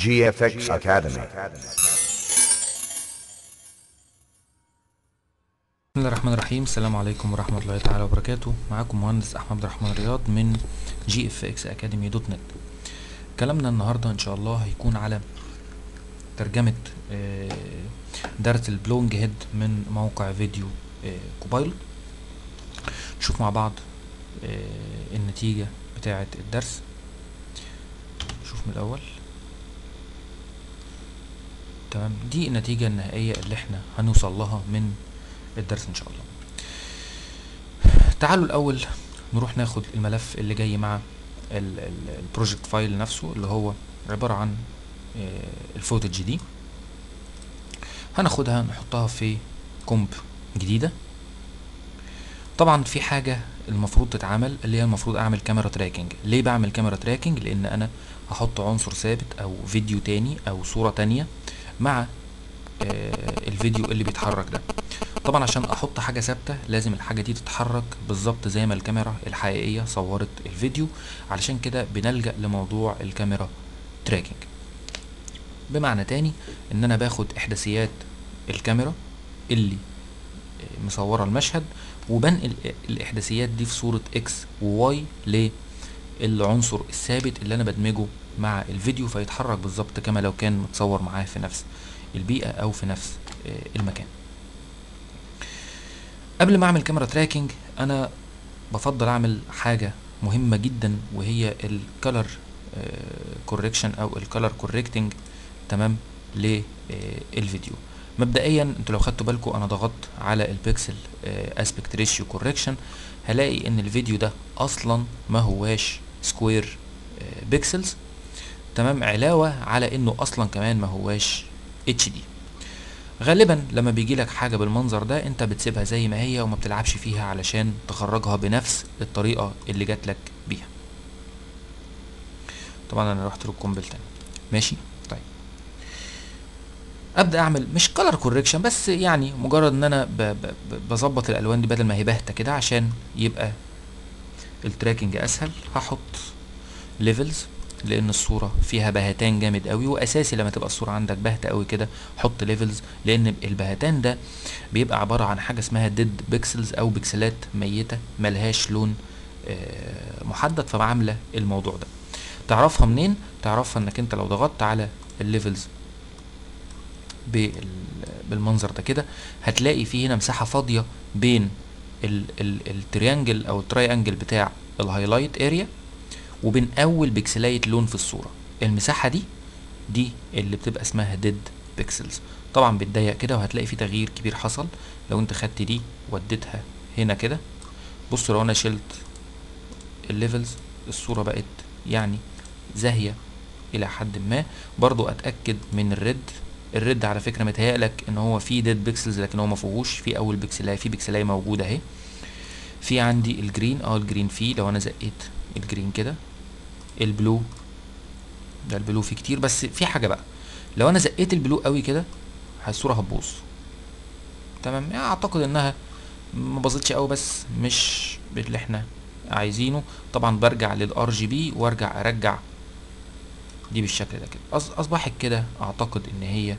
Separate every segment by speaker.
Speaker 1: GFX Academy.
Speaker 2: بسم الله الرحمن الرحيم السلام عليكم ورحمة الله تعالى وبركاته معاكم مهندس أحمد عبد الرحمن رياض من جي اف اكس اكاديمي دوت نت كلامنا النهاردة إن شاء الله هيكون على ترجمة آه، درس البلونج هيد من موقع فيديو آه، كوبايلوت نشوف مع بعض آه، النتيجة بتاعة الدرس نشوف من الأول تمام دي النتيجة النهائية اللي احنا هنوصل لها من الدرس ان شاء الله تعالوا الاول نروح ناخد الملف اللي جاي مع البروجكت فايل نفسه اللي هو عبارة عن آه، الفوتج دي هناخدها نحطها في كومب جديدة طبعا في حاجة المفروض تتعمل اللي هي المفروض اعمل كاميرا تراكنج ليه بعمل كاميرا تراكنج لان انا هحط عنصر ثابت او فيديو تاني او صورة تانية مع آه، الفيديو اللي بيتحرك ده طبعا عشان احط حاجه ثابته لازم الحاجه دي تتحرك بالظبط زي ما الكاميرا الحقيقيه صورت الفيديو علشان كده بنلجا لموضوع الكاميرا تراكنج بمعنى تاني ان انا باخد احداثيات الكاميرا اللي آه، مصوره المشهد وبنقل الاحداثيات دي في صوره اكس وواي للعنصر الثابت اللي انا بدمجه مع الفيديو فيتحرك بالظبط كما لو كان متصور معاه في نفس البيئه او في نفس آه، المكان قبل ما اعمل كاميرا تراكنج انا بفضل اعمل حاجه مهمه جدا وهي الكالر كوركشن او الكالر كوركتنج تمام للفيديو مبدئيا انتوا لو خدتوا بالكم انا ضغطت على البيكسل اسبكت ريشيو كوركشن هلاقي ان الفيديو ده اصلا ما هواش سكوير بيكسلز تمام علاوه على انه اصلا كمان ما هواش اتش دي غالبا لما بيجي لك حاجه بالمنظر ده انت بتسيبها زي ما هي وما بتلعبش فيها علشان تخرجها بنفس الطريقه اللي جات لك بيها طبعا انا رحت للكومبل تاني ماشي طيب ابدا اعمل مش كلر كوركشن بس يعني مجرد ان انا ب- ب- ب- بظبط الالوان دي بدل ما هي باهته كده عشان يبقى التراكنج اسهل هحط ليفلز لان الصوره فيها بهتان جامد قوي واساسي لما تبقى الصوره عندك باهته قوي كده حط ليفلز لان البهتان ده بيبقى عباره عن حاجه اسمها ديد بيكسلز او بكسلات ميته ملهاش لون آه، محدد فعامله الموضوع ده تعرفها منين تعرفها انك انت لو ضغطت على الليفلز بال- بالمنظر ده كده هتلاقي فيه هنا مساحه فاضيه بين ال- ال- التريانجل او التراينجل بتاع الهايلايت اريا وبين اول بكسلايه لون في الصوره المساحه دي دي اللي بتبقى اسمها ديد بيكسلز طبعا بتضيق كده وهتلاقي في تغيير كبير حصل لو انت خدت دي وديتها هنا كده بص لو انا شلت الليفلز الصوره بقت يعني زاهيه الى حد ما برضو اتاكد من الريد الريد على فكره متهيألك ان هو فيه ديد بيكسلز لكن هو ما فيهوش في اول بكسلايه في بكسلايه موجوده اهي في عندي الجرين اه الجرين فيه لو انا زقيت الجرين كده البلو ده البلو فيه كتير بس في حاجه بقى لو انا زقيت البلو قوي كده الصوره هتبوظ تمام يعني اعتقد انها ما باظتش قوي بس مش باللي احنا عايزينه طبعا برجع للار جي بي وارجع ارجع دي بالشكل ده كده أص- اصبحت كده اعتقد ان هي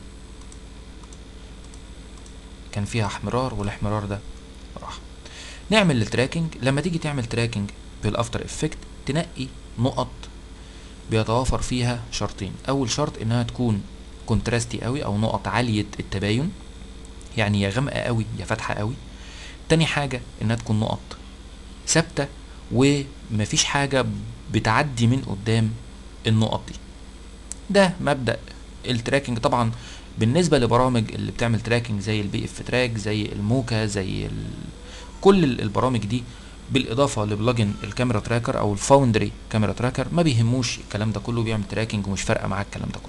Speaker 2: كان فيها احمرار والاحمرار ده راح نعمل التراكنج لما تيجي تعمل تراكنج بالافتر افكت تنقي نقط بيتوافر فيها شرطين اول شرط انها تكون كونتراستي قوي او نقط عاليه التباين يعني يا غامقه قوي يا فاتحه قوي تاني حاجه انها تكون نقط ثابته ومفيش حاجه بتعدي من قدام النقط دي ده مبدا التراكنج طبعا بالنسبه لبرامج اللي بتعمل تراكنج زي البي اف تراك زي الموكا زي ال... كل ال- البرامج دي بالاضافه لبلجن الكاميرا تراكر او الفاوندري كاميرا تراكر ما بيهموش الكلام ده كله بيعمل تراكنج ومش فارقه معاك الكلام ده كله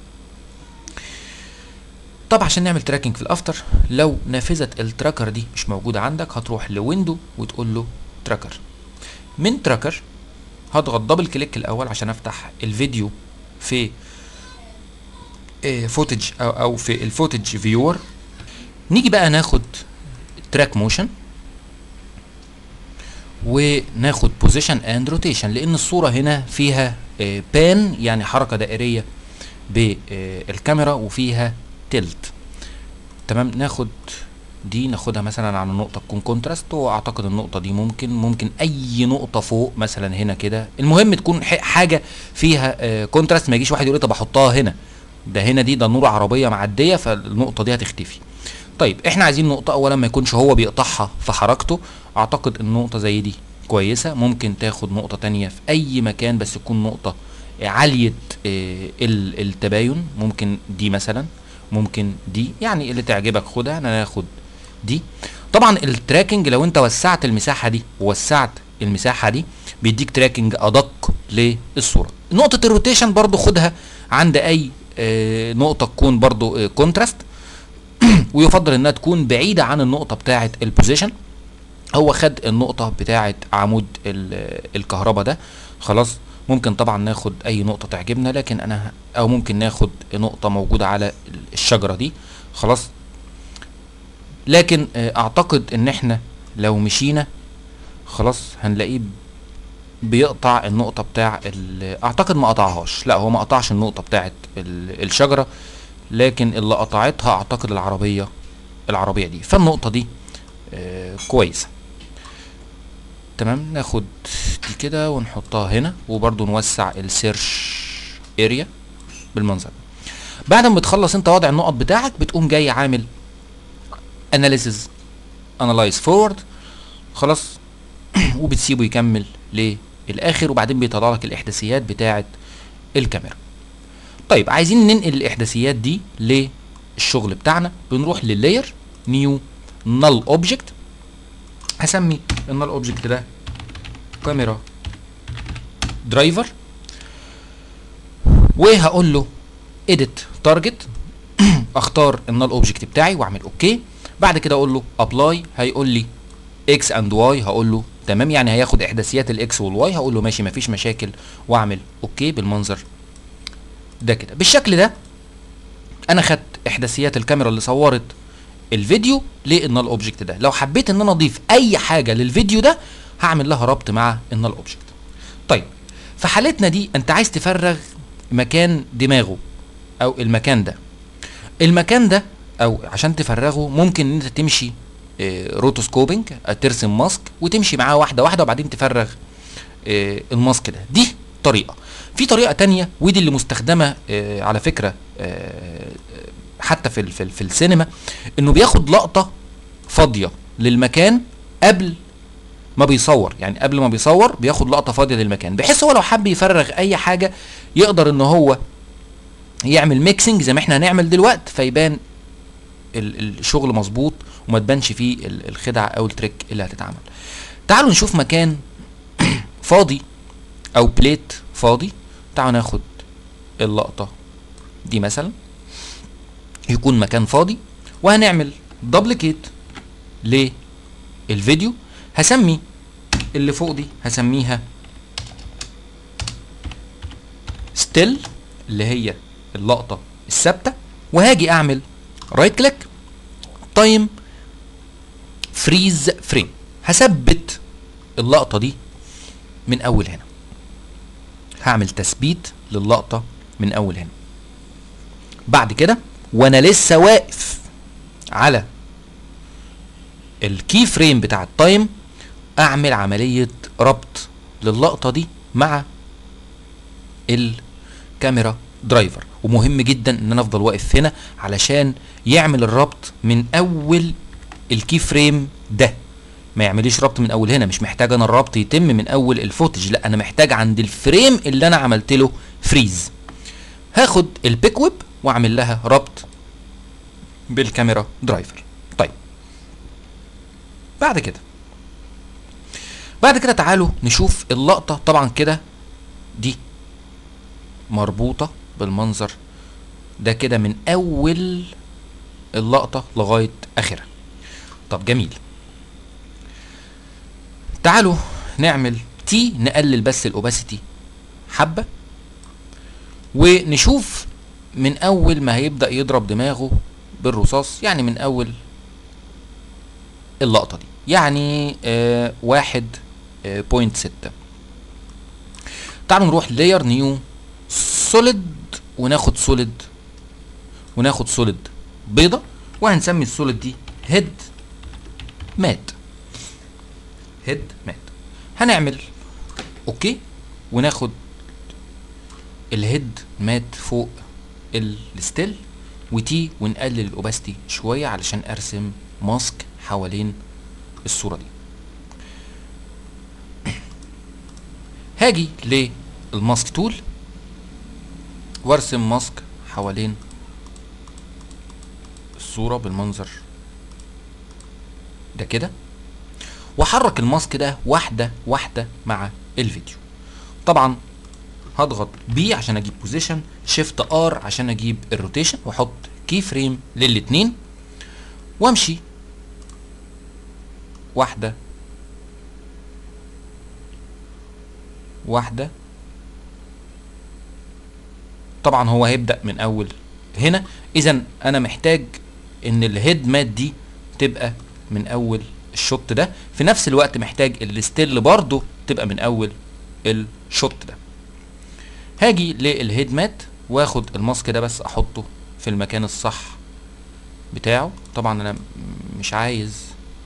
Speaker 2: طب عشان نعمل تراكنج في الافتر لو نافذه التراكر دي مش موجوده عندك هتروح لويندو وتقول له تراكر من تراكر هضغط دبل كليك الاول عشان افتح الفيديو في فوتج او او في الفوتج فيور نيجي بقى ناخد تراك موشن وناخد بوزيشن اند روتيشن لان الصوره هنا فيها بان يعني حركه دائريه بالكاميرا وفيها تلت تمام ناخد دي ناخدها مثلا على نقطة تكون كونتراست واعتقد النقطة دي ممكن ممكن اي نقطة فوق مثلا هنا كده المهم تكون ح- حاجة فيها آه كونتراست ما يجيش واحد يقول لي طب احطها هنا ده هنا دي ده نور عربية معدية فالنقطة دي هتختفي طيب احنا عايزين نقطة اولا ما يكونش هو بيقطعها في حركته اعتقد النقطة زي دي كويسة ممكن تاخد نقطة تانية في اي مكان بس تكون نقطة عالية آه، ال- التباين ممكن دي مثلا ممكن دي يعني اللي تعجبك خدها انا هاخد دي طبعا التراكنج لو انت وسعت المساحة دي ووسعت المساحة دي بيديك تراكنج ادق للصورة نقطة الروتيشن برضو خدها عند اي آه، نقطة تكون برضو كونتراست ويفضل انها تكون بعيدة عن النقطة بتاعة البوزيشن هو خد النقطة بتاعة عمود ال- الكهرباء ده خلاص ممكن طبعا ناخد اي نقطة تعجبنا لكن انا ه- او ممكن ناخد نقطة موجودة على الشجرة دي خلاص لكن آه، اعتقد ان احنا لو مشينا خلاص هنلاقيه بيقطع النقطة بتاع ال- اعتقد ما قطعهاش لا هو ما قطعش النقطة بتاعت ال- الشجرة لكن اللي قطعتها اعتقد العربية العربية دي فالنقطة دي آه كويسة تمام ناخد دي كده ونحطها هنا وبرضو نوسع السيرش اريا بالمنظر ده بعد ما بتخلص انت وضع النقط بتاعك بتقوم جاي عامل اناليسز انالايز فورورد خلاص وبتسيبه يكمل للاخر وبعدين بيطلع لك الاحداثيات بتاعه الكاميرا طيب عايزين ننقل الاحداثيات دي للشغل بتاعنا بنروح لللاير نيو نل اوبجكت هسمي النل اوبجكت ده كاميرا درايفر وهقول له edit target اختار النال اوبجكت بتاعي واعمل اوكي بعد كده اقول له ابلاي هيقول لي اكس اند واي هقول له تمام يعني هياخد احداثيات الاكس والواي هقول له ماشي مفيش مشاكل واعمل اوكي بالمنظر ده كده بالشكل ده انا خدت احداثيات الكاميرا اللي صورت الفيديو للنال اوبجكت ده لو حبيت ان انا اضيف اي حاجه للفيديو ده هعمل لها ربط مع النال اوبجكت طيب في حالتنا دي انت عايز تفرغ مكان دماغه او المكان ده المكان ده او عشان تفرغه ممكن ان انت تمشي آه، روتوسكوبنج آه، ترسم ماسك وتمشي معاه واحده واحده وبعدين تفرغ آه، الماسك ده دي طريقه في طريقه تانية ودي اللي مستخدمه آه، على فكره آه، حتى في ال- في, ال- في السينما انه بياخد لقطه فاضيه للمكان قبل ما بيصور يعني قبل ما بيصور بياخد لقطه فاضيه للمكان بحيث هو لو حب يفرغ اي حاجه يقدر ان هو يعمل ميكسنج زي ما احنا هنعمل دلوقتي فيبان ال- الشغل مظبوط وما تبانش فيه ال- الخدعه او التريك اللي هتتعمل تعالوا نشوف مكان فاضي او بليت فاضي تعالوا ناخد اللقطه دي مثلا يكون مكان فاضي وهنعمل دبليكيت للفيديو هسمي اللي فوق دي هسميها ستيل اللي هي اللقطة الثابتة وهاجي اعمل رايت كليك تايم فريز فريم هثبت اللقطة دي من اول هنا هعمل تثبيت للقطة من اول هنا بعد كده وانا لسه واقف على الكي فريم بتاع التايم اعمل عملية ربط للقطة دي مع الكاميرا درايفر ومهم جدا ان انا افضل واقف هنا علشان يعمل الربط من اول الكي فريم ده ما يعمليش ربط من اول هنا مش محتاج انا الربط يتم من اول الفوتج لا انا محتاج عند الفريم اللي انا عملت له فريز هاخد البيك ويب واعمل لها ربط بالكاميرا درايفر طيب بعد كده بعد كده تعالوا نشوف اللقطة طبعا كده دي مربوطة بالمنظر ده كده من أول اللقطة لغاية آخرها طب جميل تعالوا نعمل تي نقلل بس الأوباسيتي حبة ونشوف من أول ما هيبدأ يضرب دماغه بالرصاص يعني من أول اللقطة دي يعني آه واحد آه بوينت ستة تعالوا نروح لاير نيو سوليد وناخد سوليد وناخد سوليد بيضة وهنسمي السوليد دي هيد مات هيد مات هنعمل اوكي وناخد الهيد مات فوق الستيل وتي ونقلل الاوباستي شويه علشان ارسم ماسك حوالين الصوره دي هاجي للماسك تول وارسم ماسك حوالين الصوره بالمنظر ده كده واحرك الماسك ده واحده واحده مع الفيديو طبعا هضغط بي عشان اجيب بوزيشن شيفت ار عشان اجيب الروتيشن واحط كي فريم للاتنين وامشي واحده واحده طبعا هو هيبدا من اول هنا اذا انا محتاج ان الهيد مات دي تبقى من اول الشوت ده في نفس الوقت محتاج الستيل برضه تبقى من اول الشوت ده هاجي للهيد مات واخد الماسك ده بس احطه في المكان الصح بتاعه طبعا انا م- مش عايز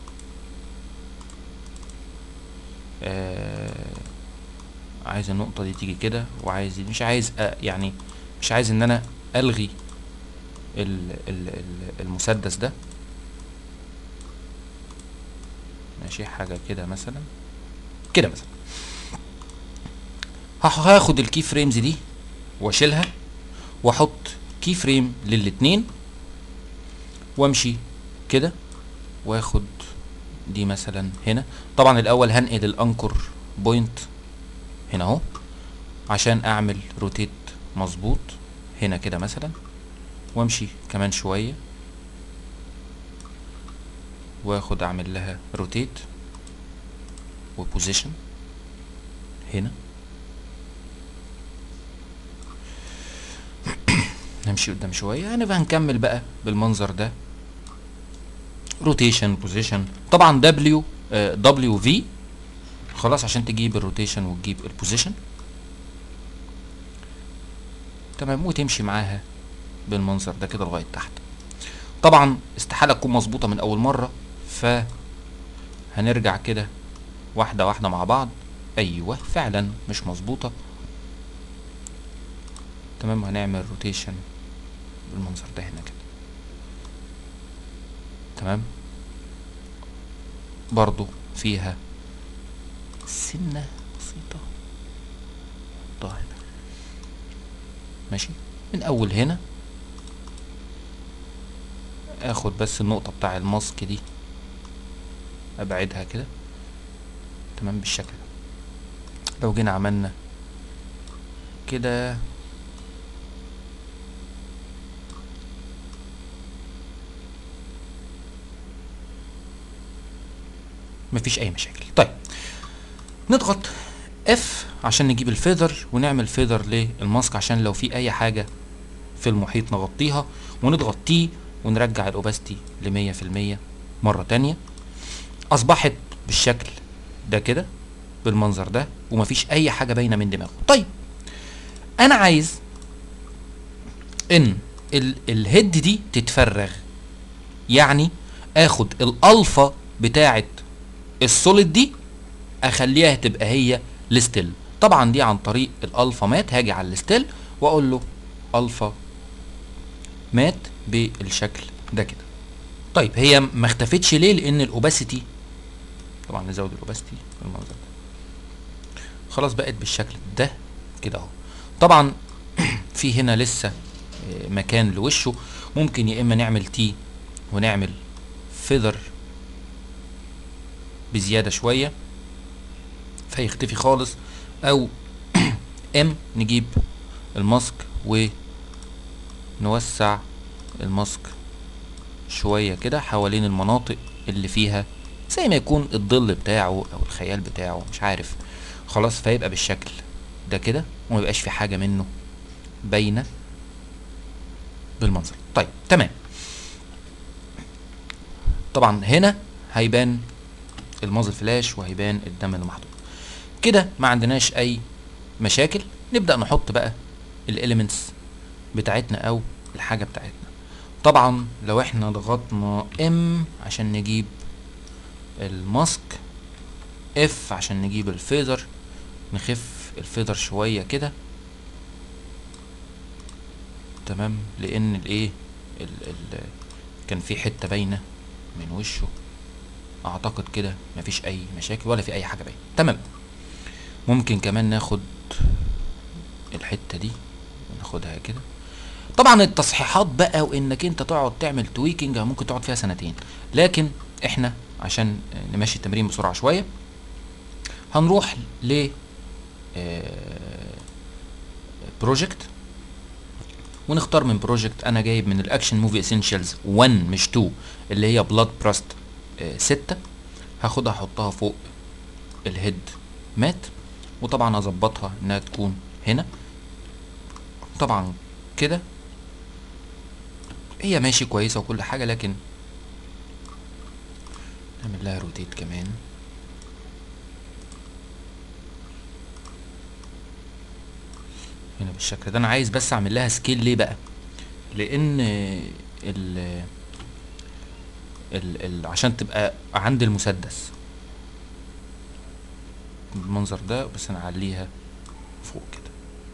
Speaker 2: آه عايز النقطة دي تيجي كده وعايز دي مش عايز آه يعني مش عايز ان انا الغي ال ال ال المسدس ده ماشي حاجة كده مثلا كده مثلا هح- هاخد الكي فريمز دي واشيلها واحط كي فريم للاتنين وامشي كده واخد دي مثلا هنا طبعا الاول هنقل الانكر بوينت هنا اهو عشان اعمل روتيت مظبوط هنا كده مثلا وامشي كمان شويه واخد اعمل لها روتيت وبوزيشن هنا نمشي قدام شويه هنبقى هنكمل بقى بالمنظر ده روتيشن بوزيشن طبعا دبليو دبليو في خلاص عشان تجيب الروتيشن وتجيب البوزيشن تمام وتمشي معاها بالمنظر ده كده لغايه تحت طبعا استحاله تكون مظبوطه من اول مره ف هنرجع كده واحده واحده مع بعض ايوه فعلا مش مظبوطه تمام هنعمل روتيشن بالمنظر ده هنا كده تمام برضو فيها سنة بسيطة نحطها هنا ماشي من اول هنا اخد بس النقطة بتاع الماسك دي ابعدها كده تمام بالشكل ده لو جينا عملنا كده مفيش اي مشاكل طيب نضغط اف عشان نجيب الفيذر ونعمل فيذر للماسك عشان لو في اي حاجة في المحيط نغطيها ونضغط تي ونرجع الاوباستي لمية في المية مرة تانية اصبحت بالشكل ده كده بالمنظر ده ومفيش اي حاجة باينة من دماغه طيب انا عايز ان ال الهيد دي تتفرغ يعني اخد الالفا بتاعت السوليد دي اخليها تبقى هي الستيل طبعا دي عن طريق الالفا مات هاجي على الستيل واقول له الفا مات بالشكل ده كده طيب هي ما اختفتش ليه لان الاوباسيتي طبعا نزود الاوباسيتي بالمنظر ده خلاص بقت بالشكل ده كده اهو طبعا في هنا لسه آه، مكان لوشه ممكن يا اما نعمل تي ونعمل فيذر بزياده شويه فيختفي خالص او ام نجيب الماسك ونوسع الماسك شويه كده حوالين المناطق اللي فيها زي ما يكون الظل بتاعه او الخيال بتاعه مش عارف خلاص فيبقى بالشكل ده كده وما يبقاش في حاجه منه باينه بالمنظر طيب تمام طبعا هنا هيبان المازل فلاش وهيبان الدم اللي محطوط كده ما عندناش اي مشاكل نبدا نحط بقى الاليمنتس بتاعتنا او الحاجه بتاعتنا طبعا لو احنا ضغطنا ام عشان نجيب الماسك اف عشان نجيب الفيذر نخف الفيذر شويه كده تمام لان الايه ال ال كان في حته باينه من وشه اعتقد كده مفيش اي مشاكل ولا في اي حاجه باينه تمام ممكن كمان ناخد الحته دي وناخدها كده طبعا التصحيحات بقى وانك انت تقعد تعمل تويكنج ممكن تقعد فيها سنتين لكن احنا عشان نمشي التمرين بسرعه شويه هنروح ل بروجكت ونختار من بروجكت انا جايب من الاكشن موفي اسينشالز 1 مش 2 اللي هي بلاد براست 6 هاخدها احطها فوق الهيد مات وطبعا اظبطها انها تكون هنا طبعا كده هي ماشي كويسه وكل حاجه لكن نعمل لها روتيت كمان هنا بالشكل ده انا عايز بس اعمل لها سكيل ليه بقى لان ال ال ال عشان تبقى عند المسدس بالمنظر ده بس نعليها فوق كده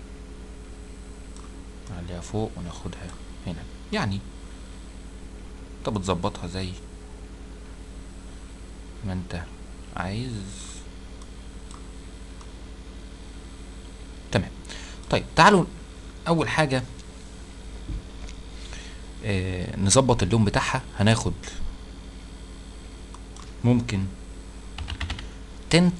Speaker 2: نعليها فوق وناخدها هنا يعني انت بتظبطها زي ما انت عايز تمام طيب تعالوا اول حاجة آه نظبط اللون بتاعها هناخد ممكن تنت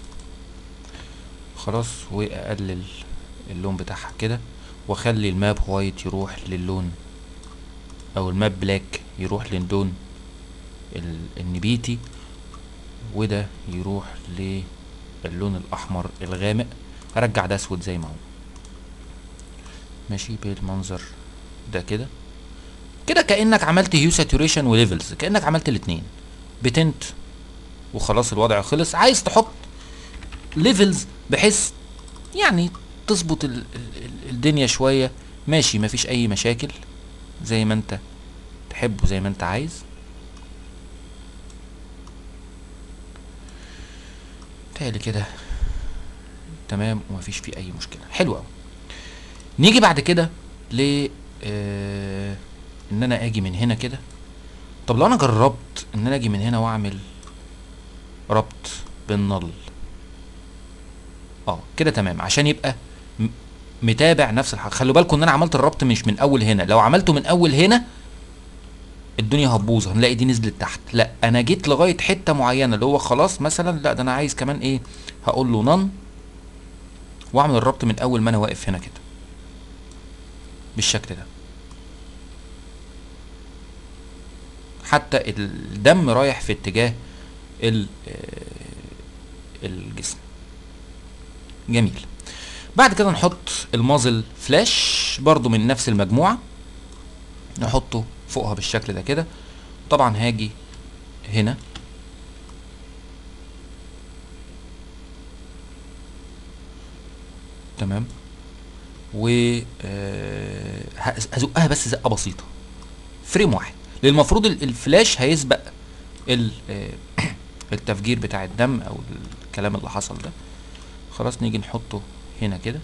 Speaker 2: خلاص واقلل اللون بتاعها كده واخلي الماب وايت يروح للون او الماب بلاك يروح للون النبيتي وده يروح للون الاحمر الغامق هرجع ده اسود زي ما هو ماشي بالمنظر ده كده كده كانك عملت هيو ساتوريشن وليفلز كانك عملت الاتنين بتنت وخلاص الوضع خلص عايز تحط ليفلز بحيث يعني تظبط ال ال الدنيا شويه ماشي مفيش اي مشاكل زي ما انت تحبه زي ما انت عايز تالي كده تمام ومفيش فيه اي مشكله حلو قوي نيجي بعد كده ل آه ان انا اجي من هنا كده طب لو انا جربت ان انا اجي من هنا واعمل ربط بالنل اه كده تمام عشان يبقى متابع نفس الحاجه خلوا بالكم ان انا عملت الربط مش من اول هنا لو عملته من اول هنا الدنيا هتبوظ هنلاقي دي نزلت تحت لا انا جيت لغايه حته معينه اللي هو خلاص مثلا لا ده انا عايز كمان ايه هقول له نن واعمل الربط من اول ما انا واقف هنا كده بالشكل ده حتى الدم رايح في اتجاه الجسم جميل بعد كده نحط المازل فلاش برضو من نفس المجموعة نحطه فوقها بالشكل ده كده طبعا هاجي هنا تمام و هزقها بس زقه بسيطه فريم واحد لان المفروض الفلاش هيسبق التفجير بتاع الدم او الكلام اللي حصل ده خلاص نيجي نحطه هنا كده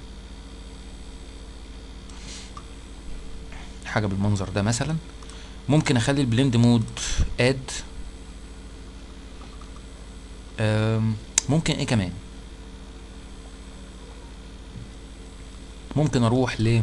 Speaker 2: حاجه بالمنظر ده مثلا ممكن اخلي البلند مود اد ممكن ايه كمان ممكن اروح ل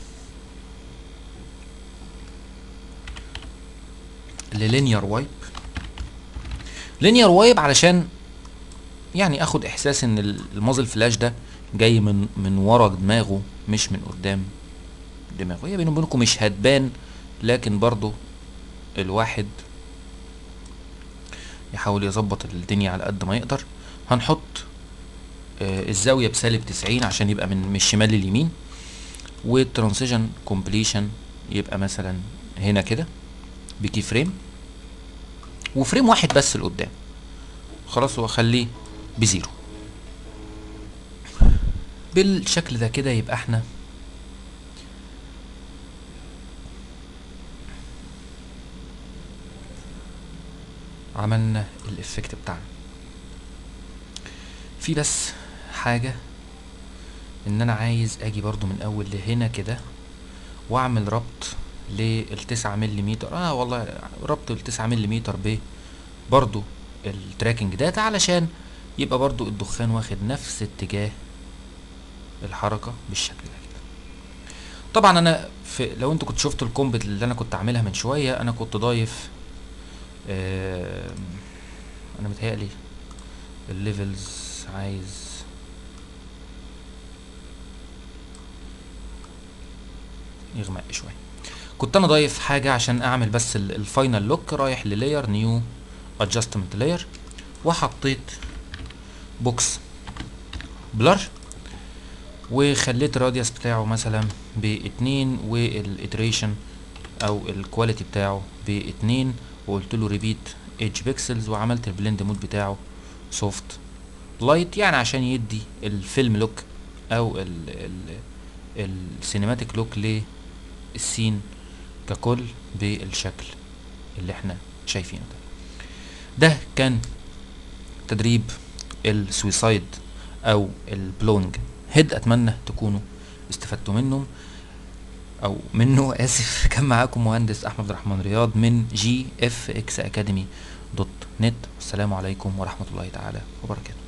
Speaker 2: للينير وايب لينير وايب علشان يعني اخد احساس ان المازل فلاش ده جاي من من ورا دماغه مش من قدام دماغه هي بيني وبينكم مش هتبان لكن برضو الواحد يحاول يظبط الدنيا على قد ما يقدر هنحط آه الزاويه بسالب 90 عشان يبقى من من الشمال لليمين والترانسيشن كومبليشن يبقى مثلا هنا كده بكي فريم وفريم واحد بس لقدام خلاص واخليه بزيرو بالشكل ده كده يبقى احنا عملنا الافكت بتاعنا في بس حاجة ان انا عايز اجي برضو من اول لهنا كده واعمل ربط للتسعة مليمتر اه والله ربط التسعة مليمتر ب برضو التراكنج داتا علشان يبقى برضو الدخان واخد نفس اتجاه الحركة بالشكل ده كده طبعا انا في لو انتوا كنت شفتوا الكومبت اللي انا كنت عاملها من شوية انا كنت ضايف آه انا متهيألي الليفلز عايز يغمق شويه كنت انا ضايف حاجه عشان اعمل بس الفاينل لوك رايح للاير نيو ادجستمنت لاير وحطيت بوكس بلر وخليت الراديوس بتاعه مثلا باتنين والاتريشن او الكواليتي بتاعه باتنين وقلت له ريبيت ايدج بيكسلز وعملت البلند مود بتاعه سوفت لايت يعني عشان يدي الفيلم لوك او ال ال السينماتيك لوك للسين ككل بالشكل اللي احنا شايفينه ده ده كان تدريب السويسايد او البلونج هيد اتمنى تكونوا استفدتوا منه او منه اسف كان معاكم مهندس احمد عبد الرحمن رياض من جي اف اكس اكاديمي دوت نت والسلام عليكم ورحمه الله تعالى وبركاته